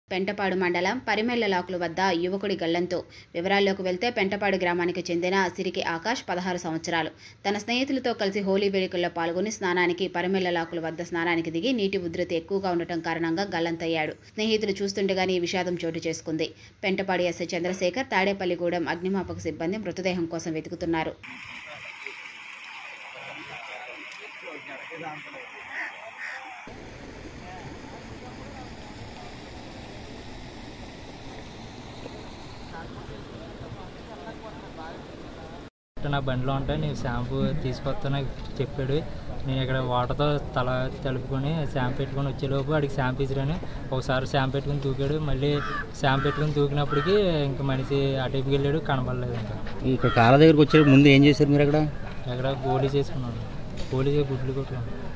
పెంటపాడు మండలం పరిమెల్లలాకుల వద్ద యువకుడి గల్లంతో వివరాల్లోకి వెళ్తే పెంటపాడు గ్రామానికి చెందిన సిరికి ఆకాష్ పదహారు సంవత్సరాలు తన స్నేహితులతో కలిసి హోలీ వేడుకల్లో పాల్గొని స్నానానికి పరిమెల్లలాకుల వద్ద స్నానానికి దిగి నీటి ఉధృతి ఎక్కువగా ఉండటం కారణంగా గల్లంతయ్యాడు స్నేహితులు చూస్తుండగానే ఈ విషాదం చోటు చేసుకుంది పెంటపాడు ఎస్ఐ చంద్రశేఖర్ తాడేపల్లిగూడెం అగ్నిమాపక సిబ్బంది మృతదేహం కోసం వెతుకుతున్నారు నా బండిలో ఉంటే నేను షాంపూ తీసుకొస్తాను చెప్పాడు నేను ఇక్కడ వాటర్తో తల తలుపుకొని షాంపూ పెట్టుకొని వచ్చేలోపు వాడికి షాంపూ ఇచ్చిరాను ఒకసారి షాంపూ పెట్టుకుని తూకాడు మళ్ళీ షాంపూ పెట్టుకుని తూకినప్పటికి ఇంకా మనిషి అటువైపుకి వెళ్ళాడు కనపడలేదు ఇంకా ఇక్కడ కాళ్ళ దగ్గరికి వచ్చే ముందు ఏం చేశారు మీరు అక్కడ ఎక్కడ గోళీ చేసుకున్నాడు గోళీ చేసి గుడ్లు కొట్టుకున్నాడు